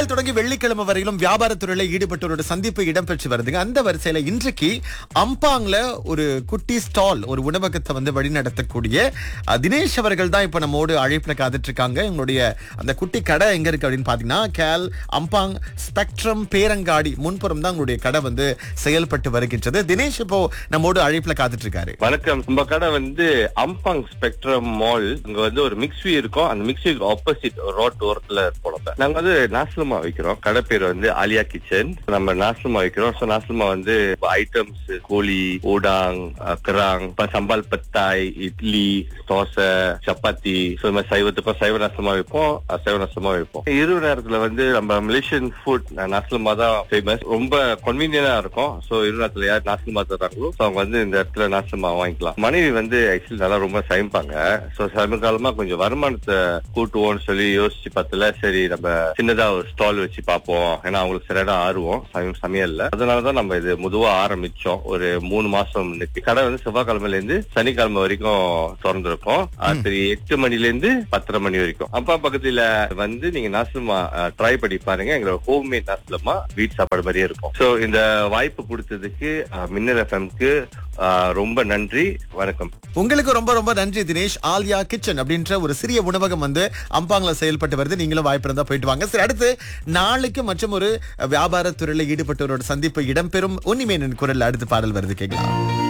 திங்கள் தொடங்கி வெள்ளிக்கிழமை வரையிலும் வியாபாரத்துறையில ஈடுபட்டவரோட சந்திப்பு இடம்பெற்று வருதுங்க அந்த வரிசையில இன்றைக்கு அம்பாங்ல ஒரு குட்டி ஸ்டால் ஒரு உணவகத்தை வந்து வழிநடத்தக்கூடிய அஹ், தினேஷ் அவர்கள் தான் இப்ப நம்மோடு அழைப்புல காத்துட்டு இருக்காங்க எங்களுடைய அந்த குட்டி கடை எங்க இருக்கு அப்படின்னு பாத்தீங்கன்னா கேல் அம்பாங் ஸ்பெக்ட்ரம் பேரங்காடி முன்புறம் தான் உங்களுடைய கடை வந்து செயல்பட்டு வருகின்றது தினேஷ் இப்போ நம்மோடு அழைப்புல காத்துட்டு இருக்காரு வணக்கம் நம்ம கடை வந்து அம்பாங் ஸ்பெக்ட்ரம் மால் இங்க வந்து ஒரு மிக்ஸ்வி இருக்கும் அந்த மிக்ஸ்விக்கு ஆப்போசிட் ரோட் ஓரத்துல இருப்போம் நம்ம. நாங்க வந்து நாசலமா வைக்கிறோம் கடை பேர் வந்து ஆலியா கிச்சன் நம்ம நாசலமா வைக்கிறோம் ஸோ நாசலமா வந்து ஐட்டம்ஸ் கோழி ஊடாங் அஹ், கிராங் இப்ப சம்பால் பத்தாய் இட்லி தோசை சப்பாத்தி ஸோ இந்த மாதிரி சைவத்துப்போ சைவ நாசலமா வைப்போம் அசைவ நாசலமா வைப்போம் இரவு நேரத்துல வந்து நம்ம மலேசியன் ஃபுட் நாசலமா தான் ஃபேமஸ் ரொம்ப கன்வீனியனா இருக்கும் ஸோ இரவு நேரத்துல யார் நாசலமா தர்றாங்களோ ஸோ அவங்க வந்து இந்த இடத்துல நாசலமா வாங்கிக்கலாம் மனைவி வந்து ஆக்சுவலி நல்லா ரொம்ப சமைப்பாங்க ஸோ சமீபகாலமா கொஞ்சம் வருமானத்தை கூட்டுவோம்னு சொல்லி யோசிச்சு பார்த்தல சரி நம்ம சின்னதா ஒரு ஸ்டால் வச்சு பார்ப்போம் ஏன்னா அவங்களுக்கு சரியான ஆர்வம் சமயம் சமையல்ல அதனாலதான் நம்ம இது முதுவா ஆரம்பிச்சோம் ஒரு மூணு மாசம் முன்னுக்கு கடை வந்து செவ்வாய்க்கிழமைல இருந்து சனிக்கிழமை வரைக்கும் திறந்திருக்கும் சரி எட்டு மணில இருந்து பத்தரை மணி வரைக்கும் அப்பா பக்கத்துல வந்து நீங்க நாசலமா ட்ரை பண்ணி பாருங்க எங்களோட ஹோம் மேட் நாசலமா வீட்டு சாப்பாடு மாதிரியே இருக்கும் சோ இந்த வாய்ப்பு கொடுத்ததுக்கு அஹ், மின்னல் எஃப்எம்க்கு ரொம்ப நன்றி வணக்கம் உங்களுக்கு ரொம்ப ரொம்ப நன்றி தினேஷ் ஆலியா கிச்சன் அப்படின்ற ஒரு சிறிய உணவகம் வந்து அம்பாங்ல செயல்பட்டு வருது நீங்களும் வாய்ப்பு இருந்தா போயிட்டு வாங்க சரி அடுத்து நாளைக்கு மற்றும் ஒரு வியாபாரத் துறையில ஈடுபட்டவரோட சந்திப்பு இடம்பெறும் உன்னிமேனன் குரல் அடுத்து பாடல் வருது கேட்கலாம்